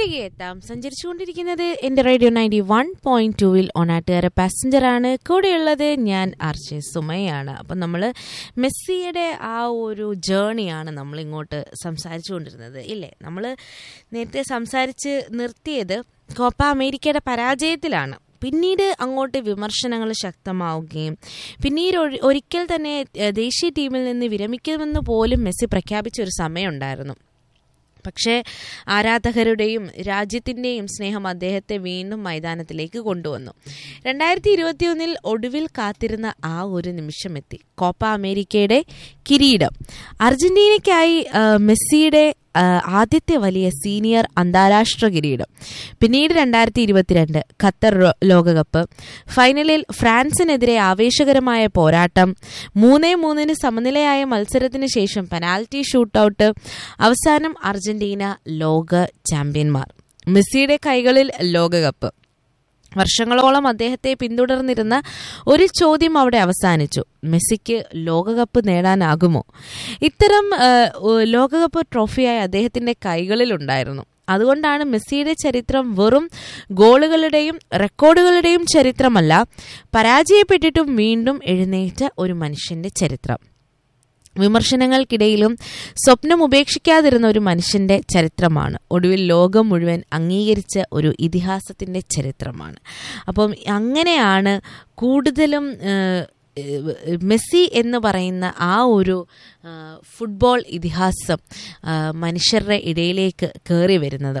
തിരികെ എത്താം സഞ്ചരിച്ചുകൊണ്ടിരിക്കുന്നത് എൻ്റെ റേഡിയോ നയൻറ്റി വൺ പോയിന്റ് ടൂവിൽ ഒനാട്ടുകാര പാസഞ്ചറാണ് കൂടെയുള്ളത് ഞാൻ ആർച്ചെ സുമയാണ് അപ്പം നമ്മൾ മെസ്സിയുടെ ആ ഒരു ജേണിയാണ് നമ്മൾ ഇങ്ങോട്ട് സംസാരിച്ചു കൊണ്ടിരുന്നത് ഇല്ലേ നമ്മൾ നേരത്തെ സംസാരിച്ച് നിർത്തിയത് കോപ്പ അമേരിക്കയുടെ പരാജയത്തിലാണ് പിന്നീട് അങ്ങോട്ട് വിമർശനങ്ങൾ ശക്തമാവുകയും പിന്നീട് ഒരി- ഒരിക്കൽ തന്നെ ഏഹ്, ദേശീയ ടീമിൽ നിന്ന് വിരമിക്കുമെന്ന് പോലും മെസ്സി പ്രഖ്യാപിച്ച ഒരു സമയമുണ്ടായിരുന്നു പക്ഷേ ആരാധകരുടെയും രാജ്യത്തിൻ്റെയും സ്നേഹം അദ്ദേഹത്തെ വീണ്ടും മൈതാനത്തിലേക്ക് കൊണ്ടുവന്നു രണ്ടായിരത്തി ഇരുപത്തിയൊന്നിൽ ഒടുവിൽ കാത്തിരുന്ന ആ ഒരു നിമിഷമെത്തി കോപ്പ അമേരിക്കയുടെ കിരീടം അർജന്റീനയ്ക്കായി ആ, മെസ്സിയുടെ ആ, ആദ്യത്തെ വലിയ സീനിയർ അന്താരാഷ്ട്ര കിരീടം പിന്നീട് രണ്ടായിരത്തി ഇരുപത്തിരണ്ട് ഖത്തർ റോ- ലോകകപ്പ് ഫൈനലിൽ ഫ്രാൻസിനെതിരെ ആവേശകരമായ പോരാട്ടം മൂന്നേ മൂന്നിന് സമനിലയായ മത്സരത്തിന് ശേഷം പെനാൽറ്റി ഷൂട്ടൌട്ട് അവസാനം അർജന്റീന ലോക ചാമ്പ്യന്മാർ മെസ്സിയുടെ കൈകളിൽ ലോകകപ്പ് വർഷങ്ങളോളം അദ്ദേഹത്തെ പിന്തുടർന്നിരുന്ന ഒരു ചോദ്യം അവിടെ അവസാനിച്ചു മെസ്സിക്ക് ലോകകപ്പ് നേടാനാകുമോ ഇത്തരം ആ, ഒ- ലോകകപ്പ് ട്രോഫിയായി അദ്ദേഹത്തിന്റെ കൈകളിലുണ്ടായിരുന്നു അതുകൊണ്ടാണ് മെസ്സിയുടെ ചരിത്രം വെറും ഗോളുകളുടെയും റെക്കോർഡുകളുടെയും ചരിത്രമല്ല പരാജയപ്പെട്ടിട്ടും വീണ്ടും എഴുന്നേറ്റ ഒരു മനുഷ്യന്റെ ചരിത്രം വിമർശനങ്ങൾക്കിടയിലും സ്വപ്നം ഉപേക്ഷിക്കാതിരുന്ന ഒരു മനുഷ്യന്റെ ചരിത്രമാണ് ഒടുവിൽ ലോകം മുഴുവൻ അംഗീകരിച്ച ഒരു ഇതിഹാസത്തിന്റെ ചരിത്രമാണ് അപ്പം അങ്ങനെയാണ് കൂടുതലും ഏഹ്, ഏഹ്, മെസ്സി എന്ന് പറയുന്ന ആ ഒരു ആ, ഫുട്ബോൾ ഇതിഹാസം ആ, മനുഷ്യരുടെ ഇടയിലേക്ക് കയറി വരുന്നത്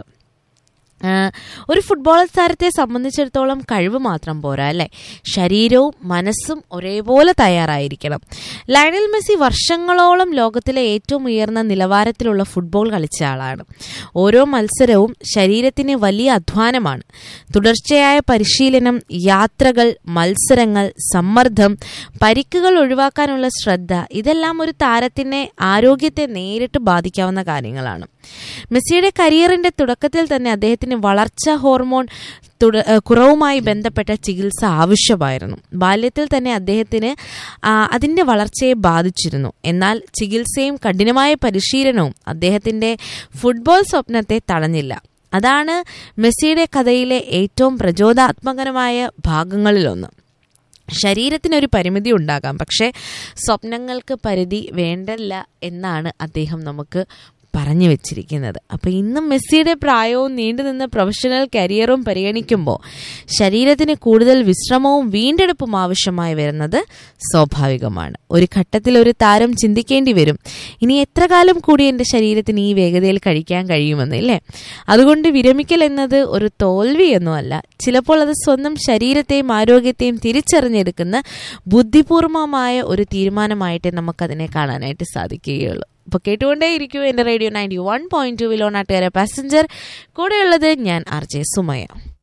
ആ, ഒരു ഫുട്ബോൾ താരത്തെ സംബന്ധിച്ചിടത്തോളം കഴിവ് മാത്രം പോരാ അല്ലേ ശരീരവും മനസ്സും ഒരേപോലെ തയ്യാറായിരിക്കണം ലയണൽ മെസ്സി വർഷങ്ങളോളം ലോകത്തിലെ ഏറ്റവും ഉയർന്ന നിലവാരത്തിലുള്ള ഫുട്ബോൾ കളിച്ച ആളാണ് ഓരോ മത്സരവും ശരീരത്തിന് വലിയ അധ്വാനമാണ് തുടർച്ചയായ പരിശീലനം യാത്രകൾ മത്സരങ്ങൾ സമ്മർദ്ദം പരിക്കുകൾ ഒഴിവാക്കാനുള്ള ശ്രദ്ധ ഇതെല്ലാം ഒരു താരത്തിന്റെ ആരോഗ്യത്തെ നേരിട്ട് ബാധിക്കാവുന്ന കാര്യങ്ങളാണ് മെസ്സിയുടെ കരിയറിന്റെ തുടക്കത്തിൽ തന്നെ അദ്ദേഹത്തിന് വളർച്ച ഹോർമോൺ തുട- ഏഹ് കുറവുമായി ബന്ധപ്പെട്ട ചികിത്സ ആവശ്യമായിരുന്നു ബാല്യത്തിൽ തന്നെ അദ്ദേഹത്തിന് ആ, അതിന്റെ വളർച്ചയെ ബാധിച്ചിരുന്നു എന്നാൽ ചികിത്സയും കഠിനമായ പരിശീലനവും അദ്ദേഹത്തിന്റെ ഫുട്ബോൾ സ്വപ്നത്തെ തടഞ്ഞില്ല അതാണ് മെസ്സിയുടെ കഥയിലെ ഏറ്റവും പ്രചോദനാത്മകമായ ഭാഗങ്ങളിലൊന്ന് ശരീരത്തിനൊരു പരിമിതി ഉണ്ടാകാം പക്ഷേ സ്വപ്നങ്ങൾക്ക് പരിധി വേണ്ടല്ല എന്നാണ് അദ്ദേഹം നമുക്ക് പറഞ്ഞു വെച്ചിരിക്കുന്നത് അപ്പോൾ ഇന്നും മെസ്സിയുടെ പ്രായവും നീണ്ടുനിന്ന പ്രൊഫഷണൽ കരിയറും പരിഗണിക്കുമ്പോൾ ശരീരത്തിന് കൂടുതൽ വിശ്രമവും വീണ്ടെടുപ്പും ആവശ്യമായി വരുന്നത് സ്വാഭാവികമാണ് ഒരു ഘട്ടത്തിൽ ഒരു താരം ചിന്തിക്കേണ്ടി വരും ഇനി എത്ര കാലം കൂടി എൻ്റെ ശരീരത്തിന് ഈ വേഗതയിൽ കഴിക്കാൻ കഴിയുമെന്ന് ഇല്ലേ അതുകൊണ്ട് വിരമിക്കൽ എന്നത് ഒരു തോൽവിയൊന്നുമല്ല ചിലപ്പോൾ അത് സ്വന്തം ശരീരത്തെയും ആരോഗ്യത്തെയും തിരിച്ചറിഞ്ഞെടുക്കുന്ന ബുദ്ധിപൂർവമായ ഒരു തീരുമാനമായിട്ടേ നമുക്കതിനെ കാണാനായിട്ട് സാധിക്കുകയുള്ളൂ അപ്പോൾ കേട്ടുകൊണ്ടേയിരിക്കൂ എൻ്റെ radio ninety one point two വിലോണാട്ടുകാരെ പാസഞ്ചർ കൂടെയുള്ളത് ഞാൻ ആർ ജെ സുമയ